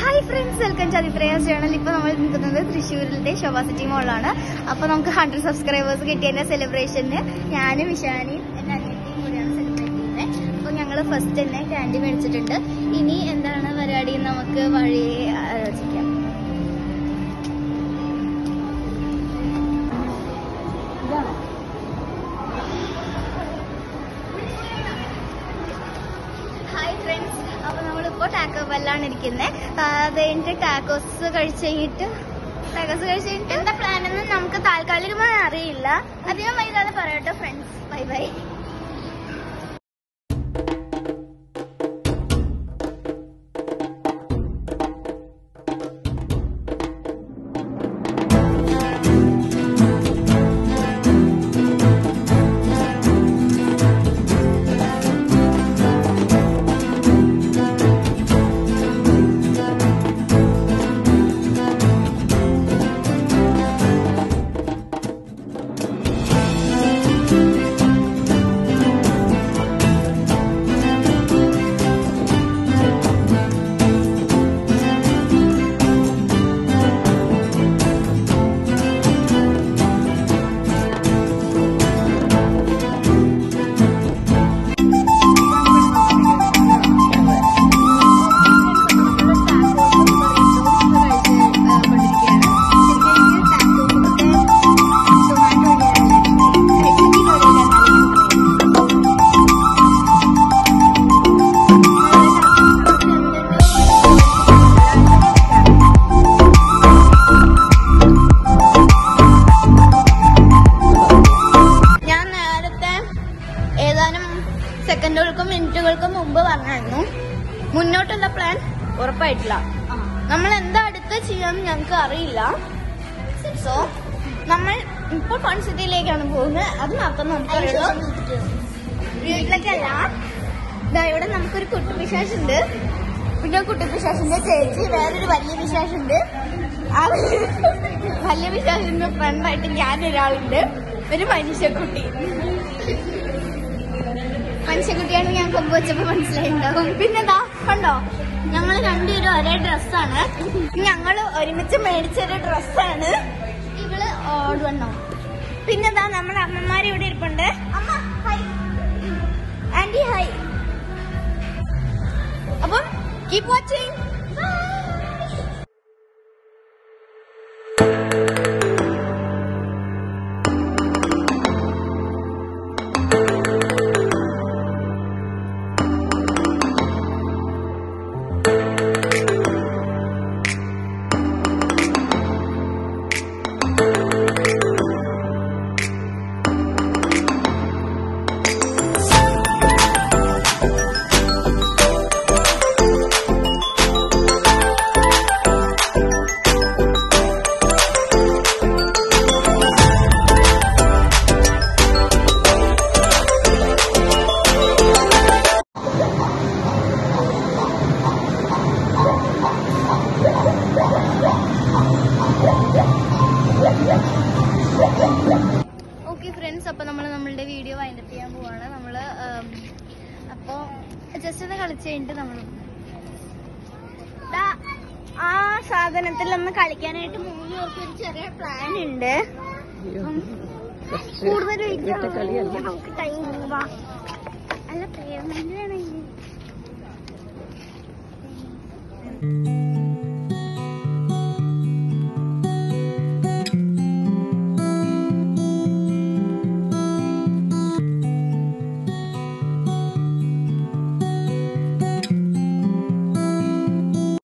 Hi friends welcome to അതിപ്രയ channel ഇപ്പൊ നമ്മൾ നിൽക്കുന്നത് തൃശ്ശൂരിലെ ശോഭ സിറ്റി മോളിലാണ് അപ്പൊ നമുക്ക് ഹൺഡ്രഡ് സബ്സ്ക്രൈബേഴ്സ് കിട്ടിയതിന്റെ സെലിബ്രേഷന് ഞാനും വിശാനിയും എന്റെ അനിയത്തിയും കൂടിയാണ് സെലിബ്രേറ്റ് ചെയ്യുന്നത് അപ്പൊ ഞങ്ങള് ഫസ്റ്റ് തന്നെ ക്യാൻഡി മേടിച്ചിട്ടുണ്ട് ഇനി എന്താണ് പരിപാടി എന്ന് നമുക്ക് വഴി ആലോചിക്കാം ഹായ് ഫ്രണ്ട്സ് അപ്പൊ നമ്മളിപ്പോ ടാക്കോ ബെല്ലാണ് ഇരിക്കുന്നത് അത് കഴിഞ്ഞിട്ട് ടാക്കോസ് കഴിച്ച് കഴിഞ്ഞിട്ട് ടാക്കോസ് കഴിച്ച് കഴിഞ്ഞിട്ട് എന്താ പ്ലാൻ എന്ന് നമുക്ക് താൽക്കാലികമായി അറിയില്ല അധികം വൈകാതെ പറയട്ടോ ഫ്രണ്ട്സ് ബൈ ബൈ ഞാൻ നേരത്തെ ഏതാനും സെക്കൻഡുകൾക്കും മിനിറ്റുകൾക്കും മുമ്പ് പറഞ്ഞായിരുന്നു മുന്നോട്ടുള്ള പ്ലാൻ ഉറപ്പായിട്ടില്ല നമ്മൾ എന്താ അടുത്ത് ചെയ്യാന്ന് ഞങ്ങൾക്ക് അറിയില്ല സോ നമ്മൾ ഇപ്പോൾ ഫൺ സിറ്റിയിലേക്കാണ് പോകുന്നത് അത് മാത്രം നമുക്കറിയുള്ളൂ വീട്ടിലേക്കല്ല ഇതാ ഇവിടെ നമുക്കൊരു കുട്ടി പിശാശുണ്ട് പിന്നെ കുട്ടി പിശാശിന്റെ ചേച്ചി വേറൊരു വലിയ പിശാശുണ്ട് ആ വലിയ പിശാശിന്റെ ഫ്രണ്ടായിട്ട് ഞാനൊരാളുണ്ട് ഒരു മനുഷ്യക്കുട്ടി മനുഷ്യക്കുട്ടിയാണ് ഞാൻ കൊമ്പ് വെച്ചപ്പോ മനസ്സിലായിണ്ടാവും പിന്നെന്താ കണ്ടോ ഞങ്ങൾ രണ്ടുപേരും ഒരേ ഡ്രസ്സാണ് ഞങ്ങൾ ഒരുമിച്ച് മേടിച്ചൊരു ഡ്രസ്സാണ് ഇവള് ഓടുവണ്ണോ പിന്നെന്താ നമ്മുടെ അമ്മമാര് ഇവിടെ ഇരിപ്പുണ്ട് അമ്മ ഹായ് ആന്റി ഹായ് അപ്പം കീപ് വാച്ചിങ് ഓക്കെ ഫ്രണ്ട്സ് അപ്പോൾ നമ്മൾ നമ്മളുടെ വീഡിയോ വൈൻഡപ്പ് ചെയ്യാൻ പോവാണ് നമ്മൾ അപ്പോൾ ജസ്റ്റ് ഒന്ന് കളിച്ച് കഴിഞ്ഞിട്ട് നമ്മൾ ആ സാധനത്തിൽ ഒന്ന് കളിക്കാനായിട്ട് മൂന്ന് പേർക്ക് ഒരു ചെറിയ പ്ലാൻ ഉണ്ട് ഉം. കൂടുതൽ വെയിറ്റ് നമുക്ക് ടൈം പോവാ അല്ല പേയ്മെന്റ് വേണമെങ്കിൽ